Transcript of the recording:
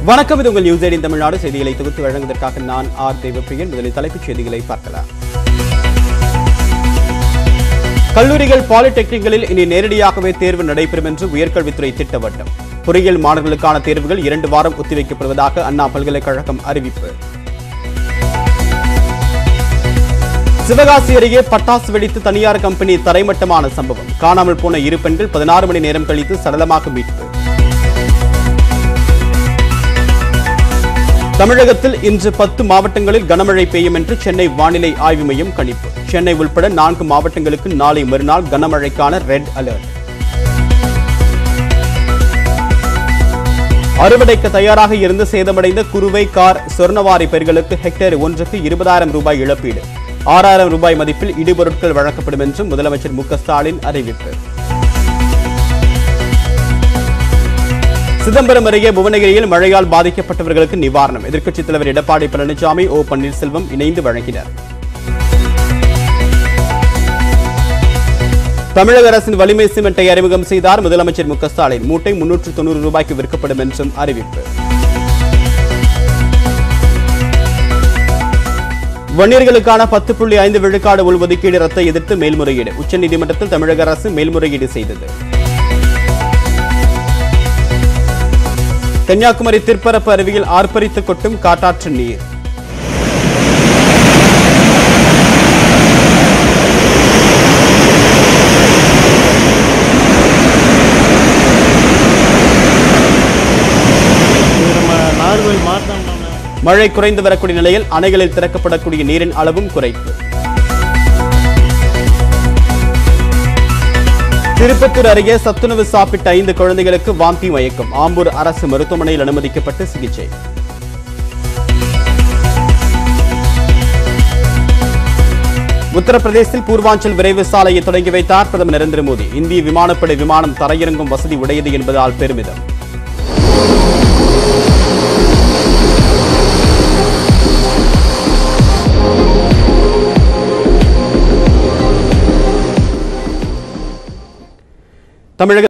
வணக்கம் இது உங்கள் நியூஸ் எயிட்டின் தமிழ்நாடு செய்திகளை தொகுத்து வழங்குவதற்காக நான் ஆர் தேவப்பிரியன் முதலில் தலைப்புச் செய்திகளை பார்க்கலாம் கல்லூரிகள் பாலிடெக்னிக்களில் இனி நேரடியாகவே தேர்வு நடைபெறும் என்று உயர்கல்வித்துறை திட்டவட்டம் பொறியியல் மாணவர்களுக்கான தேர்வுகள் இரண்டு வாரம் ஒத்திவைக்கப்படுவதாக அண்ணா பல்கலைக்கழகம் அறிவிப்பு சிவகாசி அருகே பட்டாசு வெடித்து தனியார் கம்பெனி தரைமட்டமான சம்பவம் காணாமல் போன இரு பெண்கள் பதினாறு மணி நேரம் கழித்து சடலமாக மீட்பு தமிழகத்தில் இன்று பத்து மாவட்டங்களில் கனமழை பெய்யும் என்று சென்னை வானிலை ஆய்வு மையம் கணிப்பு சென்னை உள்பட நான்கு மாவட்டங்களுக்கு நாளை மறுநாள் கனமழைக்கான ரெட் அலர்ட் அறுவடைக்கு தயாராக இருந்து சேதமடைந்த குறுவை கார் சொர்ணவாரி பயிர்களுக்கு ஹெக்டேர் ஒன்றுக்கு இருபதாயிரம் ரூபாய் இழப்பீடு ஆறாயிரம் ரூபாய் மதிப்பில் இடுபொருட்கள் வழங்கப்படும் என்றும் முதலமைச்சர் மு க ஸ்டாலின் அறிவிப்பு சிதம்பரம் அருகே புவனகிரியில் மழையால் பாதிக்கப்பட்டவர்களுக்கு நிவாரணம் எதிர்க்கட்சித் தலைவர் எடப்பாடி பழனிசாமி ஓ பன்னீர்செல்வம் இணைந்து வழங்கினர் தமிழக அரசின் வலிமை சிமெண்டை அறிமுகம் செய்தார் முதலமைச்சர் மு க ஸ்டாலின் மூட்டை முன்னூற்று தொண்ணூறு ரூபாய்க்கு விற்கப்படும் என்றும் அறிவிப்பு வன்னியர்களுக்கான பத்து புள்ளி ஐந்து விழுக்காடு உள்ஒதுக்கீடு ரத்தை எதிர்த்து மேல்முறையீடு உச்சநீதிமன்றத்தில் தமிழக அரசு மேல்முறையீடு செய்தது கன்னியாகுமரி திற்பரப்பு அருவியில் ஆர்ப்பரித்து கொட்டும் காட்டாற்று நீர் இது நம்ம நாகர்கோவில் மாவட்டம்னா மழை குறைந்து வரக்கூடிய நிலையில் அணைகளில் திறக்கப்படக்கூடிய நீரின் அளவும் குறைப்பு திருப்பத்தூர் அருகே சத்துணவு சாப்பிட்ட ஐந்து குழந்தைகளுக்கு வாந்தி மயக்கம் ஆம்பூர் அரசு மருத்துவமனையில் அனுமதிக்கப்பட்டு சிகிச்சை உத்தரப்பிரதேசத்தில் பூர்வாஞ்சல் விரைவு சாலையை தொடங்கி வைத்தார் பிரதமர் நரேந்திர மோடி இந்திய விமானப்படை விமானம் தரையிறங்கும் வசதி உடையது என்பதால் பெருமிதம் தமிழக